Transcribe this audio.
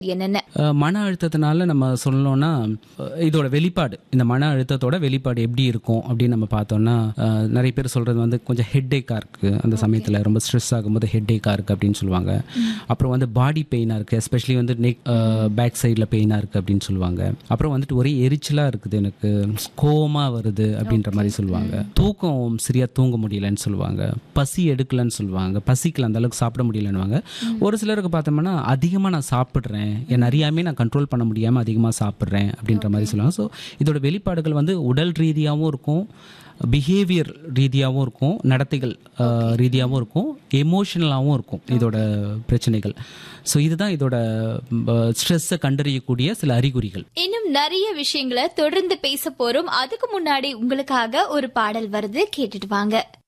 என்னென்ன அஹ், மன அழுத்தத்தினால நம்ம சொல்லணும்னா அஹ், இதோட வெளிப்பாடு இந்த மன அழுத்தத்தோட வெளிப்பாடு எப்படி இருக்கும் அப்படின்னு நம்ம பார்த்தோம்னா அஹ், நிறைய பேர் சொல்றது வந்து கொஞ்சம் ஹெட்டேக்காக இருக்கு அந்த சமயத்தில் ரொம்ப ஸ்ட்ரெஸ் ஆகும்போது ஹெட்டேக்காக இருக்கு அப்படின்னு சொல்லுவாங்க அப்புறம் வந்து பாடி பெயினாக இருக்கு எஸ்பெஷலி வந்து நெக் பேக் சைடில் பெயினாக இருக்கு அப்படின்னு சொல்லுவாங்க அப்புறம் வந்துட்டு ஒரே எரிச்சலாக இருக்குது எனக்கு கோவமா வருது அப்படின்ற மாதிரி சொல்லுவாங்க தூக்கம் சரியா தூங்க முடியலன்னு சொல்லுவாங்க பசி எடுக்கலன்னு சொல்லுவாங்க பசிக்கல அந்த அளவுக்கு சாப்பிட முடியலன்னுவாங்க ஒரு சிலருக்கு பார்த்தோம்னா அதிகமாக நான் சாப்பிட்றேன் என் அறியாமே நான் கண்ட்ரோல் பண்ண முடியாமல் அதிகமாக சாப்பிட்றேன் அப்படின்ற மாதிரி சொல்லுவாங்க ஸோ இதோட வெளிப்பாடுகள் வந்து உடல் ரீதியாகவும் இருக்கும் பிஹேவியர் ரீதியாகவும் இருக்கும் நடத்தைகள் அஹ், ரீதியாகவும் இருக்கும் எமோஷனலாகவும் இருக்கும் இதோட பிரச்சனைகள் ஸோ இதுதான் இதோட ஸ்ட்ரெஸ்ஸை கண்டறியக்கூடிய சில அறிகுறிகள் இன்னும் நிறைய விஷயங்களை தொடர்ந்து பேச போறோம் அதுக்கு முன்னாடி உங்களுக்காக ஒரு பாடல் வருது கேட்டுட்டு வாங்க